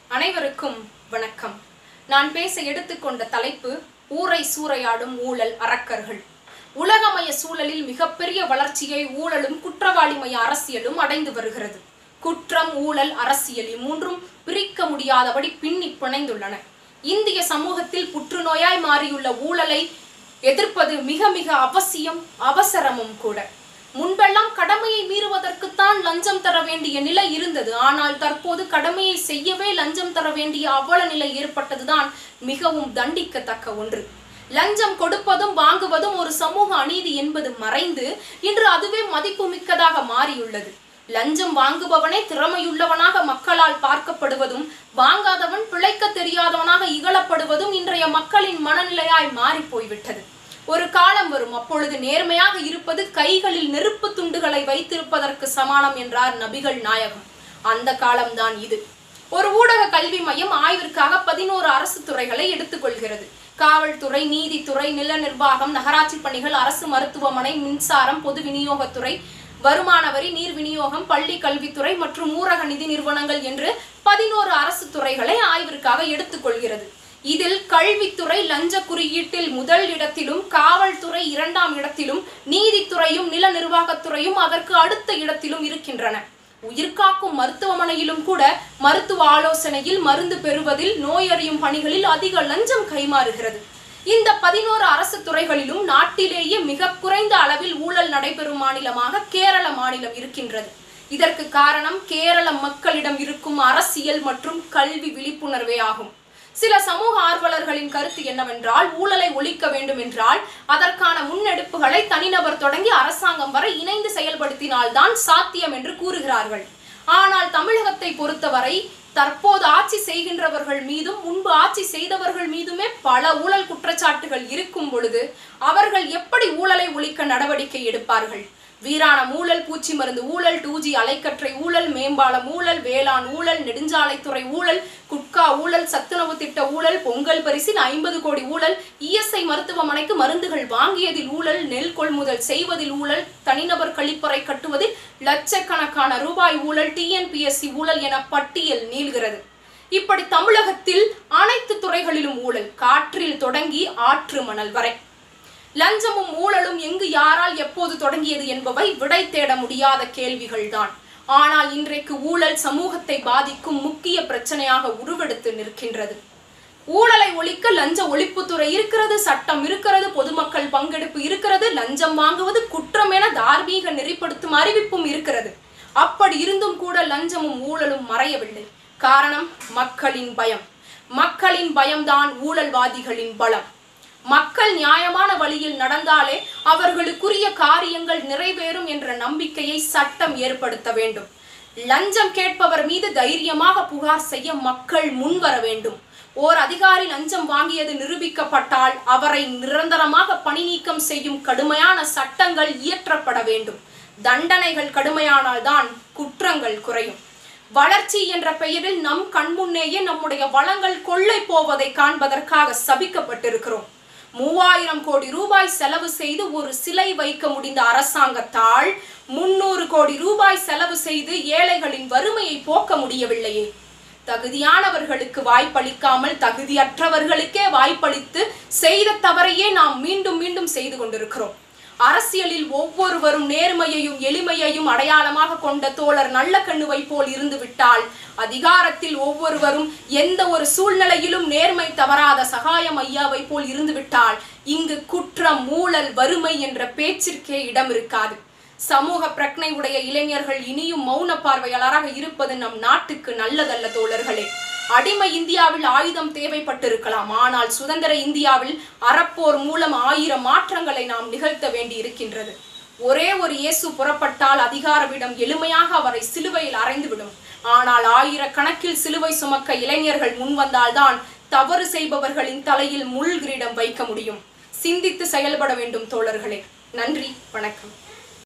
அனைவருக்கும் வணக்கம் நான் பேச எடுத்துக்கொண்ட தலைப்பு ஊரை சூறையாடும் ஊழல் அரக்கர்கள் உலகமய சூழலில் மிகப்பெரிய வளர்ச்சியை ஊழலும் குற்றவாளிமய அரசியலும் அடைந்து வருகிறது குற்றம் ஊழல் அரசியல் இம்மூன்றும் பிரிக்க முடியாதபடி பின்னி பிணைந்துள்ளன இந்திய சமூகத்தில் புற்றுநோயாய் மாறியுள்ள ஊழலை எதிர்ப்பது மிக மிக அவசியம் அவசரமும் கூட முன்பெல்லாம் கடமையை மீறுவதற்குத்தான் லஞ்சம் தர வேண்டிய நிலை இருந்தது ஆனால் தற்போது கடமையை செய்யவே லஞ்சம் தர வேண்டிய அவல நிலை ஏற்பட்டதுதான் மிகவும் தண்டிக்கத்தக்க ஒன்று லஞ்சம் கொடுப்பதும் வாங்குவதும் ஒரு சமூக அநீதி என்பது மறைந்து இன்று அதுவே மதிப்புமிக்கதாக மாறியுள்ளது லஞ்சம் வாங்குபவனே திறமையுள்ளவனாக மக்களால் பார்க்கப்படுவதும் வாங்காதவன் பிழைக்க தெரியாதவனாக இகழப்படுவதும் இன்றைய மக்களின் மனநிலையாய் மாறி போய்விட்டது ஒரு காலம் வரும் அப்பொழுது நேர்மையாக இருப்பது கைகளில் நெருப்பு துண்டுகளை வைத்திருப்பதற்கு சமானம் என்றார் நபிகள் நாயகம் அந்த காலம்தான் இது ஒரு ஊடக கல்வி மையம் ஆய்விற்காக பதினோரு அரசு துறைகளை எடுத்துக்கொள்கிறது காவல்துறை நீதித்துறை நில நிர்வாகம் நகராட்சி பணிகள் அரசு மருத்துவமனை மின்சாரம் பொது விநியோகத்துறை வருமான வரி நீர் விநியோகம் பள்ளி கல்வித்துறை மற்றும் ஊரக நிதி நிறுவனங்கள் என்று பதினோரு அரசு துறைகளை ஆய்விற்காக எடுத்துக்கொள்கிறது இதில் கல்வித்துறை லஞ்ச குறியீட்டில் முதல் இடத்திலும் காவல்துறை இரண்டாம் இடத்திலும் நீதித்துறையும் நில நிர்வாகத்துறையும் அதற்கு அடுத்த இடத்திலும் இருக்கின்றன உயிர்காக்கும் மருத்துவமனையிலும் கூட மருத்துவ ஆலோசனையில் மருந்து பெறுவதில் நோயறியும் பணிகளில் அதிக லஞ்சம் கைமாறுகிறது இந்த பதினோரு அரசு துறைகளிலும் நாட்டிலேயே மிக குறைந்த அளவில் ஊழல் நடைபெறும் மாநிலமாக கேரள மாநிலம் இருக்கின்றது இதற்கு காரணம் கேரள மக்களிடம் இருக்கும் அரசியல் மற்றும் கல்வி விழிப்புணர்வே ஆகும் சில சமூக ஆர்வலர்களின் கருத்து என்னவென்றால் ஊழலை ஒழிக்க வேண்டும் என்றால் அதற்கான முன்னெடுப்புகளை தனிநபர் தொடங்கி அரசாங்கம் வரை இணைந்து செயல்படுத்தினால்தான் சாத்தியம் என்று கூறுகிறார்கள் ஆனால் தமிழகத்தை பொறுத்தவரை தற்போது ஆட்சி செய்கின்றவர்கள் மீதும் முன்பு ஆட்சி செய்தவர்கள் மீதுமே பல ஊழல் குற்றச்சாட்டுகள் இருக்கும் பொழுது அவர்கள் எப்படி ஊழலை ஒழிக்க நடவடிக்கை எடுப்பார்கள் வீராணம் ஊழல் பூச்சி மருந்து ஊழல் டூ ஜி அலைக்கற்றை ஊழல் மேம்பாலம் ஊழல் வேளாண் ஊழல் நெடுஞ்சாலைத்துறை ஊழல் குட்கா ஊழல் சத்துணவு திட்ட ஊழல் பொங்கல் பரிசில் ஐம்பது கோடி ஊழல் இஎஸ்ஐ மருத்துவமனைக்கு மருந்துகள் வாங்கியதில் ஊழல் நெல் கொள்முதல் செய்வதில் ஊழல் தனிநபர் கழிப்பறை கட்டுவதில் லட்சக்கணக்கான ரூபாய் ஊழல் டிஎன்பிஎஸ்சி ஊழல் என பட்டியல் நீள்கிறது இப்படி தமிழகத்தில் அனைத்து துறைகளிலும் ஊழல் காற்றில் தொடங்கி ஆற்று மணல் வரை லஞ்சமும் ஊழலும் எங்கு யாரால் எப்போது தொடங்கியது என்பவை விடை தேட முடியாத கேள்விகள்தான் ஆனால் இன்றைக்கு ஊழல் சமூகத்தை பாதிக்கும் முக்கிய பிரச்சனையாக உருவெடுத்து நிற்கின்றது ஊழலை ஒழிக்க லஞ்ச ஒழிப்புத்துறை இருக்கிறது சட்டம் இருக்கிறது பொதுமக்கள் பங்கெடுப்பு இருக்கிறது லஞ்சம் வாங்குவது குற்றம் என தார்மீக நெறிப்படுத்தும் அறிவிப்பும் இருக்கிறது அப்படி இருந்தும் கூட லஞ்சமும் ஊழலும் மறையவில்லை காரணம் மக்களின் பயம் மக்களின் பயம்தான் ஊழல்வாதிகளின் பலம் மக்கள் நியாயமான வழியில் நடந்தாலே அவர்களுக்குரிய காரியங்கள் நிறைவேறும் என்ற நம்பிக்கையை சட்டம் ஏற்படுத்த வேண்டும் லஞ்சம் கேட்பவர் மீது தைரியமாக புகார் செய்ய மக்கள் முன்வர வேண்டும் ஓர் அதிகாரி லஞ்சம் வாங்கியது நிரூபிக்கப்பட்டால் அவரை நிரந்தரமாக பணி நீக்கம் செய்யும் கடுமையான சட்டங்கள் இயற்றப்பட வேண்டும் தண்டனைகள் கடுமையானால்தான் குற்றங்கள் குறையும் வளர்ச்சி என்ற பெயரில் நம் கண்முன்னேயே நம்முடைய வளங்கள் கொள்ளை போவதை காண்பதற்காக சபிக்கப்பட்டிருக்கிறோம் மூவாயிரம் கோடி ரூபாய் செலவு செய்து ஒரு சிலை வைக்க முடிந்த அரசாங்கத்தால் முன்னூறு கோடி ரூபாய் செலவு செய்து ஏழைகளின் வறுமையை போக்க முடியவில்லையே தகுதியானவர்களுக்கு வாய்ப்பளிக்காமல் தகுதியற்றவர்களுக்கே வாய்ப்பளித்து செய்த தவறையே நாம் மீண்டும் மீண்டும் செய்து கொண்டிருக்கிறோம் அரசியலில் ஒவ்வொருவரும் நேர்மையையும் எளிமையையும் அடையாளமாக கொண்ட தோழர் நல்ல கண்ணுவை போல் இருந்து விட்டால் அதிகாரத்தில் ஒவ்வொருவரும் எந்த ஒரு சூழ்நிலையிலும் நேர்மை தவறாத சகாயம் ஐயாவை போல் இருந்துவிட்டால் இங்கு குற்றம் ஊழல் வறுமை என்ற பேச்சிற்கே இடம் இருக்காது சமூக பிரக்னை உடைய இளைஞர்கள் இனியும் மௌன பார்வையாளராக இருப்பது நம் நாட்டுக்கு நல்லதல்ல தோழர்களே அடிமை இந்தியாவில் ஆயுதம் தேவைப்பட்டிருக்கலாம் ஆனால் சுதந்திர இந்தியாவில் அறப்போர் மூலம் ஆயிரம் மாற்றங்களை நாம் நிகழ்த்த வேண்டி இருக்கின்றது ஒரே ஒரு இயேசு புறப்பட்டால் அதிகாரவிடம் எளிமையாக அவரை சிலுவையில் அறைந்துவிடும் ஆனால் ஆயிரக்கணக்கில் சிலுவை சுமக்க இளைஞர்கள் முன்வந்தால்தான் தவறு செய்பவர்களின் தலையில் முள் கிரீடம் வைக்க முடியும் சிந்தித்து செயல்பட வேண்டும் தோழர்களே நன்றி வணக்கம்